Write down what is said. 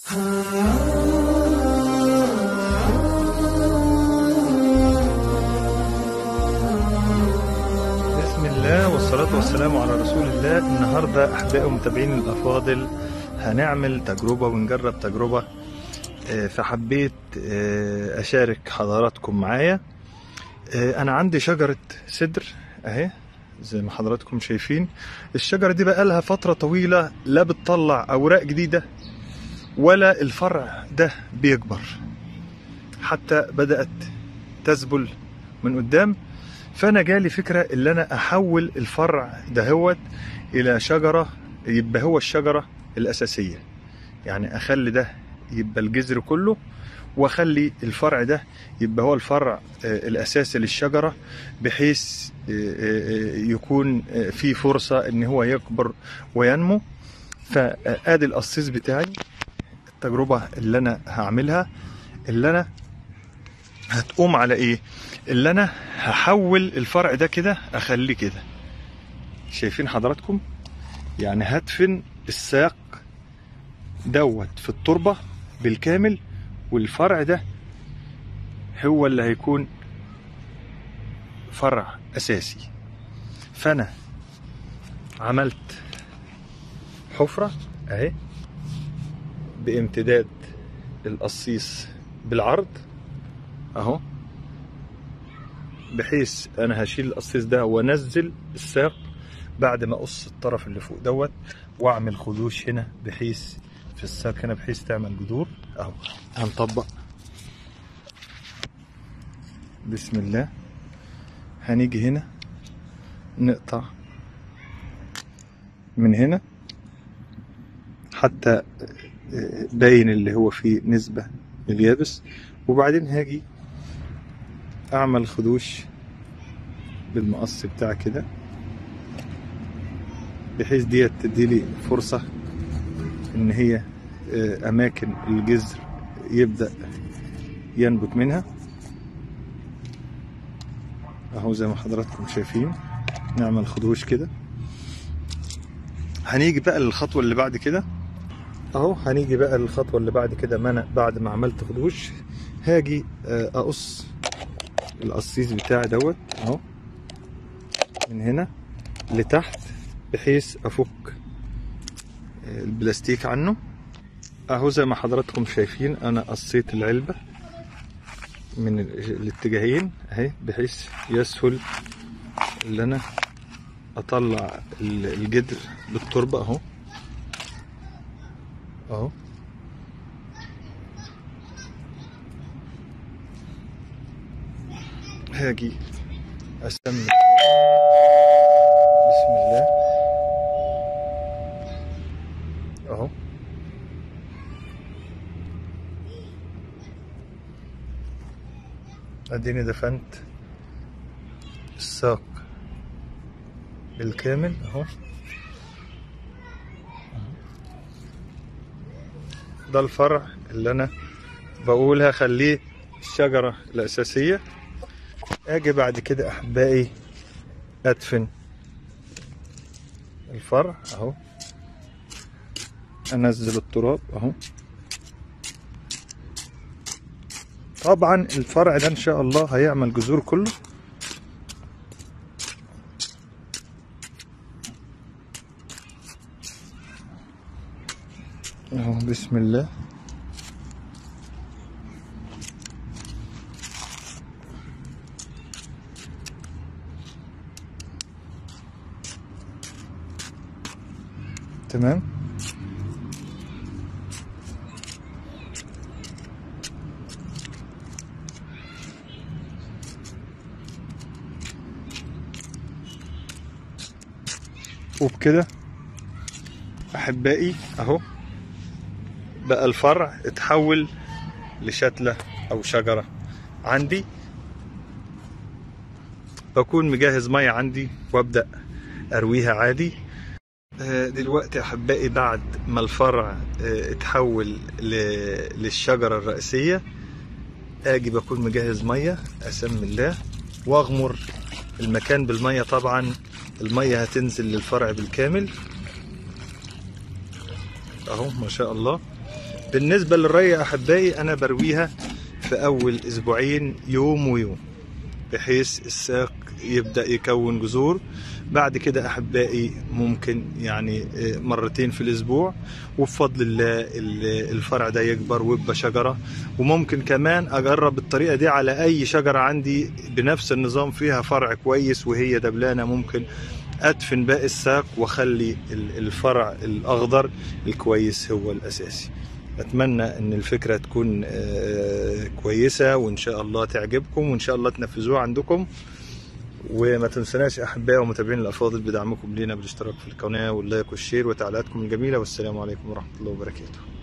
بسم الله والصلاة والسلام على رسول الله النهاردة أحبائي ومتابعين الأفاضل هنعمل تجربة ونجرب تجربة آه، فحبيت آه، أشارك حضراتكم معايا آه، أنا عندي شجرة سدر أهي زي ما حضراتكم شايفين الشجرة دي بقى لها فترة طويلة لا بتطلع أوراق جديدة ولا الفرع ده بيكبر حتى بدأت تذبل من قدام فانا جالي فكره اللي انا احول الفرع دهوت الى شجره يبقى هو الشجره الاساسيه يعني اخلي ده يبقى الجذر كله واخلي الفرع ده يبقى هو الفرع آه، الاساسي للشجره بحيث آه، آه، يكون آه، في فرصه ان هو يكبر وينمو فادي القصيص بتاعي التجربه اللي انا هعملها اللي انا هتقوم على ايه اللي انا هحول الفرع ده كده اخليه كده شايفين حضراتكم يعني هدفن الساق دوت في التربة بالكامل والفرع ده هو اللي هيكون فرع اساسي فانا عملت حفرة اهي بامتداد القصيص بالعرض اهو بحيث انا هشيل القصيص ده وانزل الساق بعد ما اقص الطرف اللي فوق دوت واعمل خدوش هنا بحيث في الساق هنا بحيث تعمل جذور اهو هنطبق بسم الله هنيجي هنا نقطع من هنا حتى باين اللي هو فيه نسبة اليابس وبعدين هاجي اعمل خدوش بالمقص بتاع كده بحيث ديت تديلي فرصة ان هي آه، اماكن الجذر يبدأ ينبت منها اهو زي ما حضراتكم شايفين نعمل خدوش كده هنيجي بقى للخطوة اللي بعد كده اهو هنيجي بقى للخطوة اللي بعد كده ما انا بعد ما عملت خدوش هاجي آه، اقص القصيص بتاعي دوت اهو من هنا لتحت بحيث افك البلاستيك عنه اهو زي ما حضراتكم شايفين انا قصيت العلبة من الاتجاهين اهي بحيث يسهل ان انا اطلع الجدر بالتربة اهو اهو هاجي اسمي بسم الله اهو اديني دفنت الساق بالكامل اهو ده الفرع اللي انا بقول هخليه الشجرة الاساسية اجي بعد كده احبائي ادفن الفرع اهو انزل التراب اهو طبعا الفرع ده ان شاء الله هيعمل جذور كله اهو بسم الله تمام وبكده احبائي اهو بقى الفرع اتحول لشتلة او شجرة عندي بكون مجهز مية عندي وابدأ ارويها عادي آه، دلوقتي احبائي بعد ما الفرع آه، اتحول ل- للشجرة الرئيسية اجي بكون مجهز مية اسمي الله واغمر المكان بالمية طبعا المية هتنزل للفرع بالكامل اهو ما شاء الله بالنسبة للري أحبائي أنا برويها في أول أسبوعين يوم ويوم بحيث الساق يبدأ يكون جذور بعد كده أحبائي ممكن يعني آه، مرتين في الأسبوع وبفضل الله ال- الفرع ده يكبر ويبقى شجرة وممكن كمان أجرب الطريقة دي على أي شجرة عندي بنفس النظام فيها فرع كويس وهي دبلانة ممكن أدفن باقي الساق وأخلي ال- الفرع الأخضر الكويس هو الأساسي أتمنى أن الفكرة تكون آه، كويسة وإن شاء الله تعجبكم وإن شاء الله تنفذوها عندكم وما تنسوناش أحبائي ومتابعين الأفاضل بدعمكم لينا بالاشتراك في القناة واللايك والشير وتعليقاتكم الجميلة والسلام عليكم ورحمة الله وبركاته